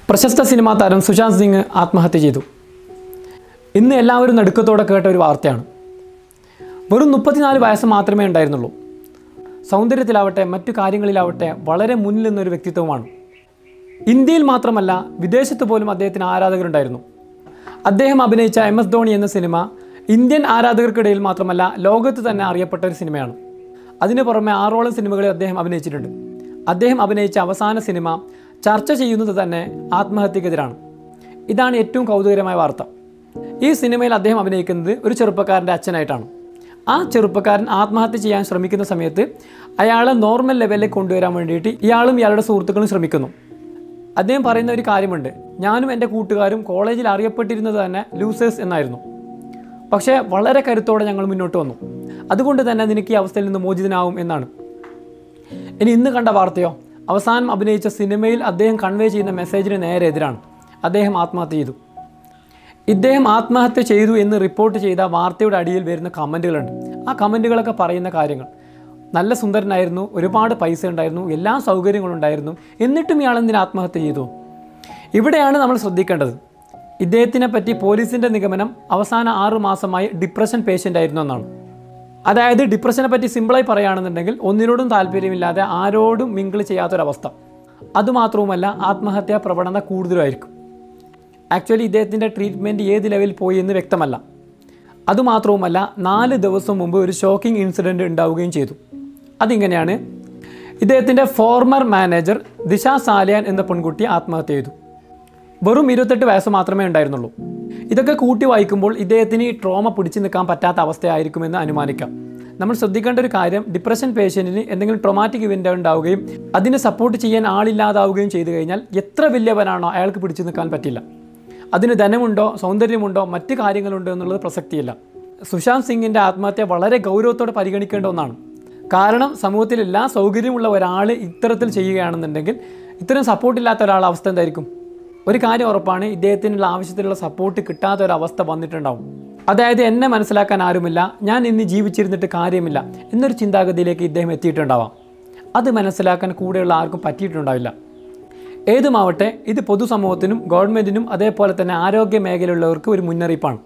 പ്രശസ്ത സിനിമാ താരം സുശാന്ത് സിംഗ് ആത്മഹത്യ ചെയ്തു ഇന്ന് എല്ലാവരും നടുക്കത്തോടെ കേട്ട ഒരു വാർത്തയാണ് വെറും മുപ്പത്തിനാല് വയസ്സ് മാത്രമേ ഉണ്ടായിരുന്നുള്ളൂ സൗന്ദര്യത്തിലാവട്ടെ മറ്റു കാര്യങ്ങളിലാവട്ടെ വളരെ മുന്നിൽ നിന്നൊരു വ്യക്തിത്വമാണ് ഇന്ത്യയിൽ മാത്രമല്ല വിദേശത്ത് പോലും അദ്ദേഹത്തിന് ആരാധകരുണ്ടായിരുന്നു അദ്ദേഹം അഭിനയിച്ച എം എസ് ധോണി എന്ന സിനിമ ഇന്ത്യൻ ആരാധകർക്കിടയിൽ മാത്രമല്ല ലോകത്ത് തന്നെ അറിയപ്പെട്ട ഒരു സിനിമയാണ് അതിനു പുറമെ ആറോളം സിനിമകളിൽ അദ്ദേഹം അഭിനയിച്ചിട്ടുണ്ട് അദ്ദേഹം അഭിനയിച്ച അവസാന സിനിമ ചർച്ച ചെയ്യുന്നത് തന്നെ ആത്മഹത്യക്കെതിരാണ് ഇതാണ് ഏറ്റവും കൗതുകരമായ വാർത്ത ഈ സിനിമയിൽ അദ്ദേഹം അഭിനയിക്കുന്നത് ഒരു ചെറുപ്പക്കാരൻ്റെ അച്ഛനായിട്ടാണ് ആ ചെറുപ്പക്കാരൻ ആത്മഹത്യ ചെയ്യാൻ ശ്രമിക്കുന്ന സമയത്ത് അയാളെ നോർമൽ ലെവലിലേക്ക് കൊണ്ടുവരാൻ വേണ്ടിയിട്ട് ഇയാളും ഇയാളുടെ സുഹൃത്തുക്കളും ശ്രമിക്കുന്നു അദ്ദേഹം പറയുന്ന ഒരു കാര്യമുണ്ട് ഞാനും എൻ്റെ കൂട്ടുകാരും കോളേജിൽ അറിയപ്പെട്ടിരുന്നത് തന്നെ ലൂസേഴ്സ് എന്നായിരുന്നു പക്ഷേ വളരെ കരുത്തോടെ ഞങ്ങൾ മുന്നോട്ട് വന്നു അതുകൊണ്ട് തന്നെ നിനക്ക് ഈ അവസ്ഥയിൽ നിന്ന് മോചിതനാവും എന്നാണ് ഇനി ഇന്ന് കണ്ട വാർത്തയോ അവസാനം അഭിനയിച്ച സിനിമയിൽ അദ്ദേഹം കൺവേ ചെയ്യുന്ന മെസ്സേജിന് നേരെ എതിരാണ് അദ്ദേഹം ആത്മഹത്യ ചെയ്തു ഇദ്ദേഹം ആത്മഹത്യ ചെയ്തു എന്ന് റിപ്പോർട്ട് ചെയ്ത വാർത്തയുടെ അടിയിൽ വരുന്ന കമൻറ്റുകളുണ്ട് ആ കമൻറ്റുകളൊക്കെ പറയുന്ന കാര്യങ്ങൾ നല്ല സുന്ദരനായിരുന്നു ഒരുപാട് പൈസ ഉണ്ടായിരുന്നു എല്ലാ സൗകര്യങ്ങളും ഉണ്ടായിരുന്നു എന്നിട്ടും ഇയാൾ എന്തിന് ആത്മഹത്യ ചെയ്തു ഇവിടെയാണ് നമ്മൾ ശ്രദ്ധിക്കേണ്ടത് ഇദ്ദേഹത്തിനെ പറ്റി പോലീസിൻ്റെ നിഗമനം അവസാന ആറു മാസമായി ഡിപ്രഷൻ പേഷ്യൻ്റ് ആയിരുന്നു എന്നാണ് അതായത് ഡിപ്രഷനെ പറ്റി സിമ്പിളായി പറയുകയാണെന്നുണ്ടെങ്കിൽ ഒന്നിനോടും താല്പര്യമില്ലാതെ ആരോടും മിങ്കിൾ ചെയ്യാത്തൊരവസ്ഥ അതുമാത്രവുമല്ല ആത്മഹത്യാ പ്രവണത കൂടുതലായിരിക്കും ആക്ച്വലി ഇദ്ദേഹത്തിൻ്റെ ട്രീറ്റ്മെൻറ്റ് ഏത് ലെവലിൽ പോയി എന്ന് വ്യക്തമല്ല അതുമാത്രവുമല്ല നാല് ദിവസം മുമ്പ് ഒരു ഷോക്കിംഗ് ഇൻസിഡൻറ്റ് ഉണ്ടാവുകയും ചെയ്തു അതിങ്ങനെയാണ് ഇദ്ദേഹത്തിൻ്റെ ഫോർമർ മാനേജർ ദിശ സാലിയാൻ എന്ന പെൺകുട്ടി ആത്മഹത്യ ചെയ്തു വെറും ഇരുപത്തെട്ട് വയസ്സ് മാത്രമേ ഉണ്ടായിരുന്നുള്ളൂ ഇതൊക്കെ കൂട്ടി വായിക്കുമ്പോൾ ഇദ്ദേഹത്തിന് ഈ ട്രോമ പിടിച്ചു നിൽക്കാൻ പറ്റാത്ത അവസ്ഥയായിരിക്കുമെന്ന് അനുമാനിക്കാം നമ്മൾ ശ്രദ്ധിക്കേണ്ട ഒരു കാര്യം ഡിപ്രഷൻ പേഷ്യൻറ്റിന് എന്തെങ്കിലും ട്രൊമാറ്റിക് ഇവൻ്റ് ഉണ്ടാവുകയും അതിനെ സപ്പോർട്ട് ചെയ്യാൻ ആളില്ലാതാവുകയും ചെയ്തു കഴിഞ്ഞാൽ എത്ര വലിയവനാണോ അയാൾക്ക് പിടിച്ചു നിൽക്കാൻ പറ്റില്ല അതിന് ധനമുണ്ടോ സൗന്ദര്യമുണ്ടോ മറ്റ് കാര്യങ്ങളുണ്ടോ എന്നുള്ളത് പ്രസക്തിയില്ല സുശാന്ത് സിംഗിൻ്റെ ആത്മഹത്യ വളരെ ഗൗരവത്തോടെ പരിഗണിക്കേണ്ട ഒന്നാണ് കാരണം സമൂഹത്തിൽ എല്ലാ സൗകര്യമുള്ള ഒരാൾ ഇത്തരത്തിൽ ചെയ്യുകയാണെന്നുണ്ടെങ്കിൽ ഇത്തരം സപ്പോർട്ടില്ലാത്ത ഒരാളുടെ അവസ്ഥ എന്തായിരിക്കും ഒരു കാര്യം ഉറപ്പാണ് ഇദ്ദേഹത്തിനുള്ള ആവശ്യത്തിനുള്ള സപ്പോർട്ട് കിട്ടാത്ത ഒരു അവസ്ഥ വന്നിട്ടുണ്ടാവും അതായത് എന്നെ മനസ്സിലാക്കാൻ ആരുമില്ല ഞാൻ ഇന്ന് ജീവിച്ചിരുന്നിട്ട് കാര്യമില്ല എന്നൊരു ചിന്താഗതിയിലേക്ക് ഇദ്ദേഹം എത്തിയിട്ടുണ്ടാവാം അത് മനസ്സിലാക്കാൻ കൂടെയുള്ള ആർക്കും പറ്റിയിട്ടുണ്ടാവില്ല ഏതുമാവട്ടെ ഇത് പൊതുസമൂഹത്തിനും ഗവൺമെൻറ്റിനും അതേപോലെ തന്നെ ആരോഗ്യ മേഖലയുള്ളവർക്ക് ഒരു മുന്നറിയിപ്പാണ്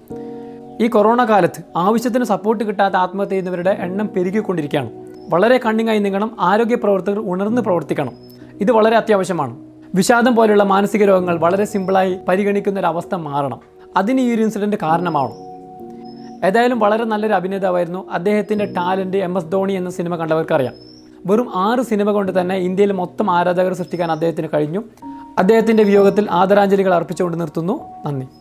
ഈ കൊറോണ കാലത്ത് ആവശ്യത്തിന് സപ്പോർട്ട് കിട്ടാത്ത ആത്മഹത്യ ചെയ്യുന്നവരുടെ എണ്ണം പെരുകിക്കൊണ്ടിരിക്കുകയാണ് വളരെ കണ്ണിങ്ങായി നീങ്ങണം ആരോഗ്യ പ്രവർത്തകർ ഉണർന്ന് പ്രവർത്തിക്കണം ഇത് വളരെ അത്യാവശ്യമാണ് വിഷാദം പോലുള്ള മാനസിക രോഗങ്ങൾ വളരെ സിമ്പിളായി പരിഗണിക്കുന്ന ഒരു അവസ്ഥ മാറണം അതിന് ഈ ഒരു ഇൻസിഡൻറ്റ് കാരണമാവണം ഏതായാലും വളരെ നല്ലൊരു അഭിനേതാവായിരുന്നു അദ്ദേഹത്തിൻ്റെ ടാലൻറ്റ് എം എസ് ധോണി എന്ന സിനിമ കണ്ടവർക്കറിയാം വെറും ആറ് സിനിമ കൊണ്ട് തന്നെ ഇന്ത്യയിൽ മൊത്തം ആരാധകർ സൃഷ്ടിക്കാൻ അദ്ദേഹത്തിന് കഴിഞ്ഞു അദ്ദേഹത്തിൻ്റെ വിയോഗത്തിൽ ആദരാഞ്ജലികൾ അർപ്പിച്ചുകൊണ്ട് നിർത്തുന്നു നന്ദി